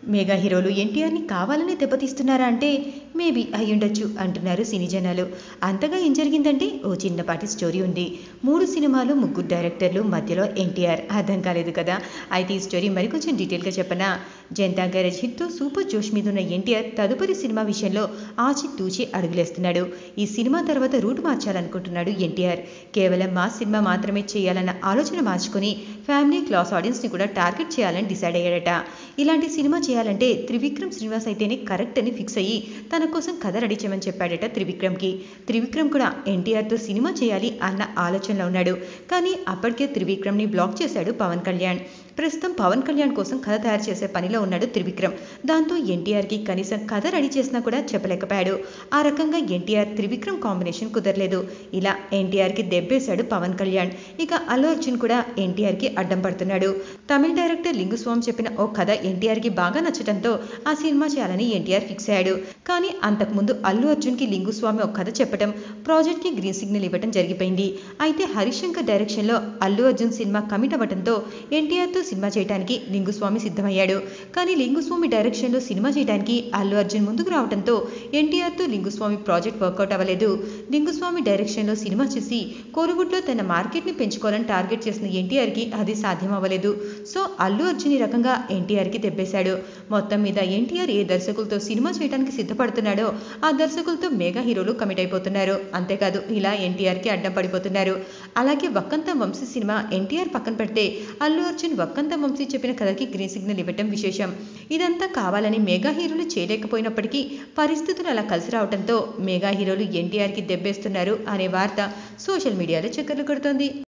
mega హీరోలు ఎన్టీఆర్ని కావాలని దెబ్బతీస్తున్నారా అంటే మేబీ అయ్యుండొచ్చు అంటున్నారు సినీ జనాలు అంతగా ఏం జరిగిందంటే ఓ చిన్నపాటి స్టోరీ ఉంది మూడు సినిమాలు ముగ్గురు డైరెక్టర్లు మధ్యలో ఎన్టీఆర్ అర్థం కాలేదు కదా అయితే ఈ స్టోరీ మరికొంచెం డీటెయిల్గా చెప్పనా జనతా గ్యారేజ్ హిట్తో సూపర్ జోష్ మీద ఉన్న ఎన్టీఆర్ తదుపరి సినిమా విషయంలో ఆచి తూచి అడుగులేస్తున్నాడు ఈ సినిమా తర్వాత రూట్ మార్చాలనుకుంటున్నాడు ఎన్టీఆర్ కేవలం మా సినిమా మాత్రమే చేయాలన్న ఆలోచన మార్చుకొని ఫ్యామిలీ క్లాస్ ఆడియన్స్ని కూడా టార్గెట్ చేయాలని డిసైడ్ అయ్యాడట ఇలాంటి సినిమా చేయాలంటే త్రివిక్రమ్ శ్రీనివాస్ అయితేనే కరెక్ట్ అని ఫిక్స్ అయ్యి తన కోసం కథ రెడీ చేయమని చెప్పాడట త్రివిక్రమ్కి త్రివిక్రమ్ కూడా ఎన్టీఆర్తో సినిమా చేయాలి అన్న ఆలోచనలో ఉన్నాడు కానీ అప్పటికే త్రివిక్రమ్ని బ్లాక్ చేశాడు పవన్ కళ్యాణ్ ప్రస్తుతం పవన్ కళ్యాణ్ కోసం కథ తయారు చేసే పనిలో ఉన్నాడు త్రివిక్రమ్ దాంతో ఎన్టీఆర్కి కనీసం కథ రెడీ చేసినా కూడా చెప్పలేకపోయాడు ఆ రకంగా ఎన్టీఆర్ త్రివిక్రమ్ కాంబినేషన్ కుదరలేదు ఇలా ఎన్టీఆర్కి దెబ్బేశాడు పవన్ కళ్యాణ్ ఇక అల్లు అర్జున్ కూడా ఎన్టీఆర్కి అడ్డం పడుతున్నాడు తమిళ డైరెక్టర్ లింగుస్వామి చెప్పిన ఓ కథ ఎన్టీఆర్కి బాగా నచ్చడంతో ఆ సినిమా చేయాలని ఎన్టీఆర్ ఫిక్స్ అయ్యాడు కానీ అంతకుముందు అల్లు అర్జున్కి లింగుస్వామి ఒక కథ చెప్పడం ప్రాజెక్ట్కి గ్రీన్ సిగ్నల్ ఇవ్వడం జరిగిపోయింది అయితే హరిశంకర్ డైరెక్షన్లో అల్లు అర్జున్ సినిమా కమిట్ అవ్వడంతో ఎన్టీఆర్తో సినిమా చేయడానికి లింగుస్వామి సిద్ధమయ్యాడు కానీ లింగుస్వామి డైరెక్షన్లో సినిమా చేయడానికి అల్లు అర్జున్ ముందుకు రావడంతో ఎన్టీఆర్తో లింగుస్వామి ప్రాజెక్ట్ వర్కౌట్ అవ్వలేదు లింగుస్వామి డైరెక్షన్లో సినిమా చేసి కోరుగుడ్లో తన మార్కెట్ని పెంచుకోవాలని టార్గెట్ చేసిన ఎన్టీఆర్కి అది సాధ్యం అవ్వలేదు సో అల్లు అర్జున్ ఈ రకంగా ఎన్టీఆర్కి దెబ్బేశాడు మొత్తం మీద ఎన్టీఆర్ ఏ దర్శకులతో సినిమా చేయడానికి సిద్ధపడుతున్నాడో ఆ దర్శకులతో మెగా హీరోలు కమిట్ అయిపోతున్నారు అంతేకాదు ఇలా ఎన్టీఆర్కి అడ్డం పడిపోతున్నారు అలాగే వక్కంత వంశీ సినిమా ఎన్టీఆర్ పక్కన పెడితే అల్లు అర్జున్ వక్కంత వంశీ చెప్పిన కథకి గ్రీన్ సిగ్నల్ ఇవ్వటం విశేషం ఇదంతా కావాలని మెగా హీరోలు చేయలేకపోయినప్పటికీ పరిస్థితులు అలా కలిసి రావడంతో మెగా హీరోలు ఎన్టీఆర్కి దెబ్బేస్తున్నారు అనే వార్త సోషల్ మీడియాలో చక్కర్లు కొడుతోంది